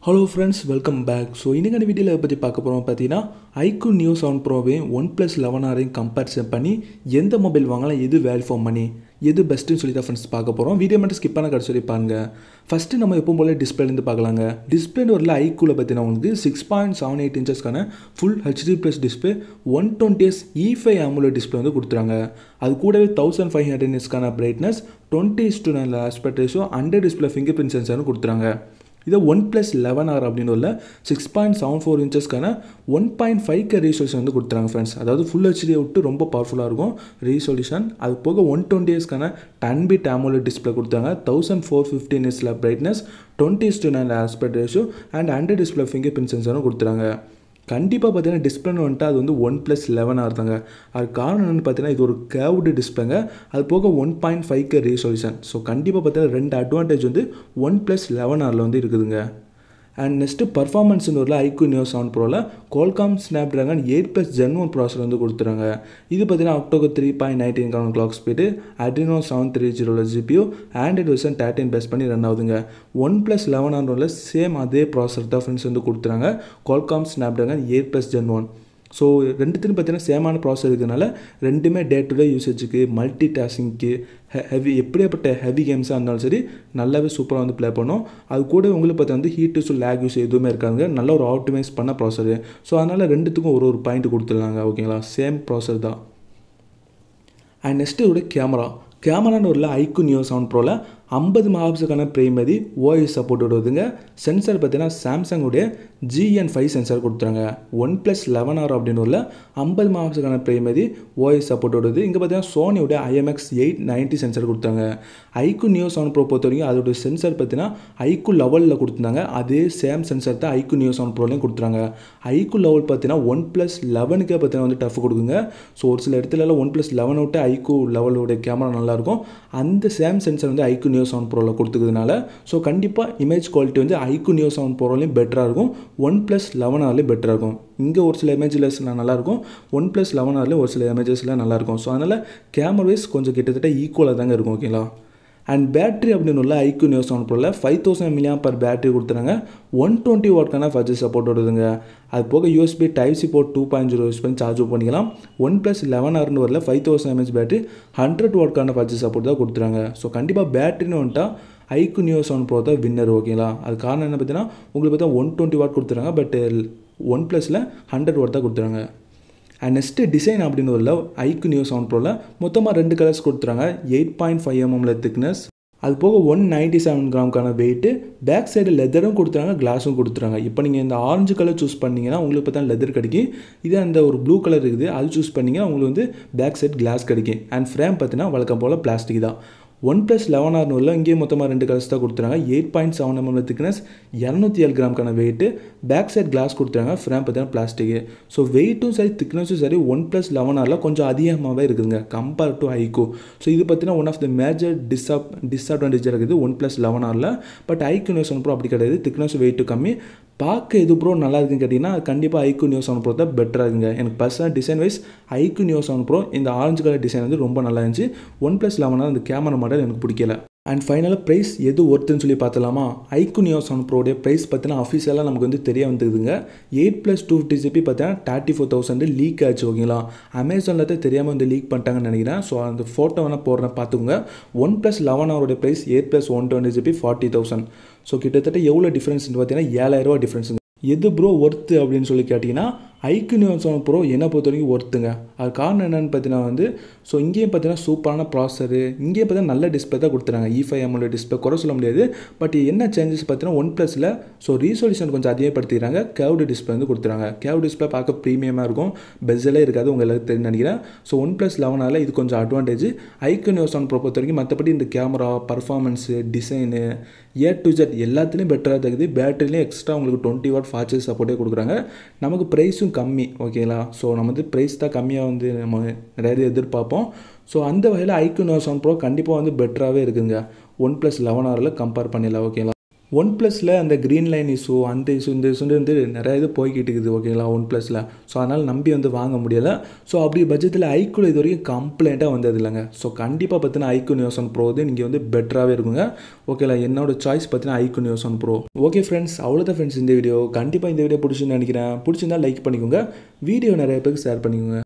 hello friends welcome back so இன்னைக்கான வீடியோவில் பற்றி பார்க்க போகிறோம் பார்த்தீங்கன்னா ஐக்கூ நியூ செவன் ப்ரோவையும் ஒன் ப்ளஸ் லெவன் ஆரையும் கம்பேரிசன் பண்ணி எந்த மொபைல் வாங்கலாம் எது வேல்யூ ஃபார்ம் பண்ணி எது பெஸ்ட்டுன்னு சொல்லி தான் ஃப்ரெண்ட்ஸ் பார்க்க போகிறோம் வீடியோ மட்டும் ஸ்கிப் பண்ண கடைசி வரைக்கும் பாருங்க ஃபஸ்ட்டு நம்ம எப்பவும் போல டிஸ்பிளேலேருந்து பார்க்கலாங்க டிஸ்பிளேன்னு வரல ஐக்கூவில் பார்த்தீங்கன்னா உங்களுக்கு சிக்ஸ் பாயிண்ட் செவன் எயிட் இன்ச்சஸ்க்கான full HD plus display one twenty S E five AMOLED display வந்து கொடுத்துறாங்க அது கூடவே தௌசண்ட் ஃபைவ் ஹண்ட்ரட் இன்ஸ்க்கான brightness twenty is to nine aspect ratio under display fingerprint சென்சர்னு கொடுத்துறாங்க இதை ஒன் ப்ளஸ் லெவன் ஆர் அப்படின்னு உள்ள சிக்ஸ் பாயிண்ட் செவன் ஃபோர் இன்ச்சஸ்க்கான one point five K resolution வந்து கொடுத்துறாங்க ஃப்ரெண்ட்ஸ் அதாவது ஃபுல் ஹெச்டியை விட்டு ரொம்ப பவர்ஃபுல்லாக இருக்கும் ரீசொல்யூஷன் அது போக ஒன் டுவெண்ட்டி இயர்ஸ்க்கான டென் பிட் ஆமோலட் டிஸ்பிளே கொடுத்தாங்க தௌசண்ட் ஃபோர் ஃபிஃப்டின் இயர்ஸில் brightness twenty is to nine aspect ratio and hundred display fingerprint சென்சரும் கொடுத்துறாங்க கண்டிப்பாக பார்த்தீங்கன்னா டிஸ்பிளேன்னு வந்துட்டு அது வந்து ஒன் ப்ளஸ் லெவன் ஆகுதாங்க அது காரணம் என்னென்னு பார்த்தீங்கன்னா இது ஒரு கேவ்டு டிஸ்பிளேங்க அது போக one point five K resolution so கண்டிப்பாக பார்த்தீங்கன்னா ரெண்டு அட்வான்டேஜ் வந்து ஒன் ப்ளஸ் லெவன் ஆரில் வந்து இருக்குதுங்க அண்ட் நெக்ஸ்ட்டு பர்ஃபார்மன்ஸ்னு வரல ஐக்யூ நியூ செவன் ப்ரோவில் Qualcomm Snapdragon eight plus gen one processor வந்து கொடுத்துறாங்க இது பார்த்தீங்கன்னா அக்டோபர் த்ரீ பாயிண்ட் நைன்டீன் கவுன் clock speed Adreno seven three ஜீரோவில் GPU Android version thirteen base பண்ணி ரன் ஆகுதுங்க ஒன் ப்ளஸ் லெவன் ஆண்ட்ரோவில் சேம் அதே ப்ராசர் தான் ஃப்ரெண்ட்ஸ் வந்து கொடுத்துறாங்க Qualcomm Snapdragon eight plus gen one so ரெண்டுத்துலையும் பார்த்தீங்கன்னா சேமான ப்ராசர் இருக்கிறதுனால ரெண்டுமே டே டு டே யூசேஜுக்கு மல்டி டாஸ்கிங்க்கு ஹெவி எப்படியாப்பட்ட ஹெவி கேம்ஸாக இருந்தாலும் சரி நல்லாவே சூப்பராக வந்து ப்ளே பண்ணும் அது கூட உங்களுக்கு பார்த்தா வந்து ஹீட் யூஸ் லேக் யூஸ் எதுவுமே இருக்காங்க நல்ல ஒரு ஆப்டிமைஸ் பண்ண ப்ராசரு ஸோ அதனால் ரெண்டுத்துக்கும் ஒரு ஒரு பாயிண்ட் கொடுத்துடலாங்க ஓகேங்களா சேம் ப்ராசர் தான் அண்ட் நெக்ஸ்ட்டு இதோட கேமரா கேமரான்னு ஒரு ஐக்கு நியூ செவன் ப்ரோவில் ஐம்பது மெகாபிக்சலுக்கான பிரைமரி ஓஎஸ் சப்போர்ட் வருதுங்க சென்சார் பார்த்தீங்கன்னா சாம்சங்குடைய ஜிஎன் ஃபைவ் சென்சார் கொடுத்துறாங்க ஒன் ப்ளஸ் லெவன் ஆர் அப்படின்னு உள்ள ஐம்பது மெகாபிக்சலுக்கான பிரைமரி ஓஎஸ் சப்போர்ட் வருது இங்கே பார்த்தீங்கன்னா சோனியோட ஐஎம்எக்ஸ் எயிட் நைன்ட்டி சென்சார் கொடுத்தாங்க ஐக்கு நியூ செவன் ப்ரோ பொறுத்த வரைக்கும் அதோட சென்சார் பார்த்தீங்கன்னா ஐக்கு லெவலில் கொடுத்துருந்தாங்க அதே சேம் சென்சார் தான் ஐக்கு நியூ செவன் ப்ரோலையும் கொடுத்துறாங்க ஐக்கு லெவல் பார்த்தீங்கன்னா ஒன் ப்ளஸ் லெவனுக்கே பார்த்தீங்கன்னா வந்து டஃப் கொடுக்குங்க ஸோ ஒரு சில இடத்துலலாம் ஒன் ப்ளஸ் லெவன் விட்டு ஐக்கு லெவலோட கேமரா நல்லாயிருக்கும் அந்த சேம் சென்சார் வந்து ஐக்கு நியூ செவன் ப்ரோவில் கொடுத்துக்கிறதுனால ஸோ கண்டிப்பாக இமேஜ் குவாலிட்டி வந்து ஐக்கு நியூ செவன் ப்ரோலையும் பெட்டராக இருக்கும் ஒன் ப்ளஸ் லெவன் ஆர்லேயும் பெட்டராக இருக்கும் இங்கே ஒரு சில இமேஜஸ்லாம் நல்லாயிருக்கும் ஒன் ப்ளஸ் லெவன் ஆர்லேயும் ஒரு சில இமேஜஸ்லாம் நல்லாயிருக்கும் ஸோ அதனால் கேமரா வைஸ் கொஞ்சம் கிட்டத்தட்ட ஈக்குவலாக தாங்க இருக்கும் ஓகேங்களா அண்ட் பேட்ரி அப்படின்னு உள்ள ஐக்யூ நியூஸ் செவன் ப்ரோவில் five thousand milliamp per battery கொடுத்துறாங்க ஒன் டுவெண்ட்டி வாட்க்கான ஃபர்ஜ் சப்போர்ட் வருதுங்க அது போக USB type C port two point zero use பண்ணி சார்ஜ் பண்ணிக்கலாம் ஒன் ப்ளஸ் லெவன் ஆர்னு வரல five thousand mAh battery hundred வாட்க்கான ஃபர்ஜ் சப்போர்ட் தான் கொடுத்துறாங்க ஸோ கண்டிப்பாக பேட்டரின்னு வந்துட்டா ஐக்கு நியூ செவன் ப்ரோ தான் வின்னர் ஓகேங்களா அது காரணம் என்ன பார்த்தீங்கன்னா உங்களுக்கு பார்த்தா ஒன் டுவெண்ட்டி வாட் கொடுத்துறாங்க பட் ஒன் ப்ளஸில் ஹண்ட்ரட் வாட் தான் கொடுத்துறாங்க அண்ட் நெக்ஸ்ட்டு டிசைன் அப்படின்னு ஒரு ஐக்கு நியூ செவன் ப்ரோவில் மொத்தமாக ரெண்டு கலர்ஸ் கொடுத்துறாங்க எயிட் பாயிண்ட் ஃபைவ் எம்எம்ல திக்னஸ் அது போக ஒன் நைன்ட்டி செவன் கிராம்க்கான வெயிட்டு பேக் சைடு லெதரும் கொடுத்துறாங்க கிளாஸும் கொடுத்துறாங்க இப்போ நீங்கள் இந்த ஆரஞ்சு கலர் சூஸ் பண்ணிங்கன்னா உங்களுக்கு பார்த்தா லெதர் கிடைக்கும் இதே அந்த ஒரு ப்ளூ கலர் இருக்குது அது சூஸ் பண்ணிங்கன்னா உங்களுக்கு வந்து பேக் சைடு கிளாஸ் கிடைக்கும் அண்ட் ஃப்ரேம் பார்த்தீங்கன்னா வழக்கம் போல் பிளாஸ்டிக் தான் ஒன் ப்ளஸ் லெவன் ஆர்னூரில் இங்கேயும் மொத்தமாக ரெண்டு கலர்ஸ் தான் கொடுத்துறாங்க eight point seven mm thickness இரநூத்தி ஏழு கிராம்க்கான வெயிட்டு பேக் சைட் கிளாஸ் கொடுத்துறாங்க ஃப்ரேம் பார்த்தீங்கன்னா பிளாஸ்டிக்கு ஸோ வெயிட்டும் சரி திக்னஸும் சரி ஒன் ப்ளஸ் லெவன் ஆரில் கொஞ்சம் அதிகமாகவே இருக்குதுங்க கம்பேர் டு ஐகோ ஸோ இது பார்த்தீங்கன்னா ஒன் ஆஃப் த மேஜர் டிஸ்அப் டிஸ்அட்வான்டேஜாக இருக்குது ஒன் ப்ளஸ் லெவன் ஆரில் but iQOO Neo one pro அப்படி கிடையாது திக்னஸ் வெயிட்டு கம்மி பார்க்க எது ப்ரோ நல்லா இருக்குன்னு கேட்டிங்கன்னா கண்டிப்பாக ஐக்கு நியூஸ் ஒன் ப்ரோ தான் பெட்டராக இருக்குங்க எனக்கு personal design wise iQOO Neo one pro இந்த ஆரஞ்சு கலர் டிசைன் வந்து ரொம்ப நல்லா இருந்துச்சு ஒன் ப்ளஸ் லெவனாக அந்த கேமரா மாடல் எனக்கு பிடிக்கல அண்ட் ஃபைனலாக ப்ரைஸ் எது ஒர்த்துன்னு சொல்லி பார்த்தலாமா ஐக்கு நியோ செவன் ப்ரோடைய ப்ரைஸ் பார்த்தீங்கன்னா அஃபீஷியலாக நமக்கு வந்து தெரிய வந்துக்குதுங்க eight plus two fifty GB பார்த்தீங்கன்னா தேர்ட்டி ஃபோர் தௌசண்ட் லீக் ஆச்சு ஓகேங்களா அமேசானில் தான் தெரியாமல் வந்து லீக் பண்ணிட்டாங்கன்னு நினைக்கிறேன் ஸோ அந்த ஃபோட்டோ வேணால் போடுறேன் பார்த்துக்கோங்க ஒன் ப்ளஸ் லெவன் அவருடைய price eight plus one twenty GB forty thousand so கிட்டத்தட்ட எவ்வளோ டிஃப்ரென்ஸ்னு பார்த்தீங்கன்னா ஏழாயிரரூவா டிஃப்ரென்ஸுங்க எது ப்ரோ ஒர்த்து அப்படின்னு சொல்லி கேட்டிங்கன்னா ஐக்கு நியூஸ் செவன் ப்ரோ என்னை பொறுத்த வரைக்கும் ஒர்த்துங்க அது காரணம் என்னென்னு பார்த்தீங்கன்னா வந்து ஸோ இங்கேயும் பார்த்தீங்கன்னா சூப்பரான ப்ராசரு இங்கேயும் பார்த்தீங்கன்னா நல்ல டிஸ்பிளே தான் கொடுத்துறாங்க இ ஃபைவ் எம்எல் டிஸ்பிளே குறை சொல்ல முடியாது பட் என்ன சேஞ்சஸ் பார்த்தீங்கன்னா ஒன் ப்ளஸில் ஸோ ரீசொல்யூஷன் கொஞ்சம் அதிகப்படுத்திக்கிறாங்க கேவ்டு டிஸ்பிளே வந்து கொடுத்துறாங்க கேவ் டிஸ்பிளே பார்க்க ப்ரீமியமாக இருக்கும் பெஸ்ஸெல்லாம் இருக்காது உங்கள் எல்லாருக்கும் தெரியும் நினைக்கிறேன் ஸோ ஒன் ப்ளஸ் லெவனால் இது கொஞ்சம் அட்வான்டேஜ் ஐக்கு நியூஸ் செவன் ப்ரோ பொறுத்த வரைக்கும் மற்றபடி இந்த camera performance design A to Z எல்லாத்துலேயும் பெட்டராக தகுது பேட்டரிலையும் எக்ஸ்ட்ரா உங்களுக்கு டுவெண்ட்டி வாட் ஃபாஸ்ட் சப்போர்ட்டே கொடுக்குறாங்க நமக்கு ப்ரைஸும் கம்மி ஓகேங்களா ஸோ நம்ம வந்து ப்ரைஸ் தான் கம்மியாக வந்து நம்ம நிறைய எதிர்பார்ப்போம் ஸோ அந்த வகையில் ஐக்கு நோ செவன் ப்ரோ கண்டிப்பாக வந்து பெட்டராகவே இருக்குங்க ஒன் ப்ளஸ் லெவன் ஆரில் கம்பேர் பண்ணிடலாம் ஓகேங்களா ஒன் ப்ளஸில் அந்த க்ரீன் லைன் இஷ்யூ அந்த இஷ்யூ இந்த இஷ்யூ வந்து நிறைய இது போய்கிட்டு இருக்குது ஓகேங்களா ஒன் ப்ளஸில் ஸோ அதனால் நம்பி வந்து வாங்க முடியலை ஸோ அப்படி பட்சத்தில் ஐக்குள்ள இது வரைக்கும் கம்ப்ளைண்ட்டாக வந்தது இல்லைங்க ஸோ கண்டிப்பாக பார்த்தீங்கன்னா ஐக்கு நியூஸ் ஒன் ப்ரோ வந்து நீங்கள் வந்து பெட்டராகவே இருக்குங்க ஓகேங்களா என்னோட சாய்ஸ் பார்த்தீங்கன்னா iQOO Neo one pro okay friends அவ்வளோதான் ஃப்ரெண்ட்ஸ் இந்த வீடியோ கண்டிப்பாக இந்த வீடியோ பிடிச்சுன்னு நினைக்கிறேன் பிடிச்சிருந்தா லைக் பண்ணிக்கோங்க வீடியோ நிறைய பேருக்கு ஷேர் பண்ணிக்கோங்க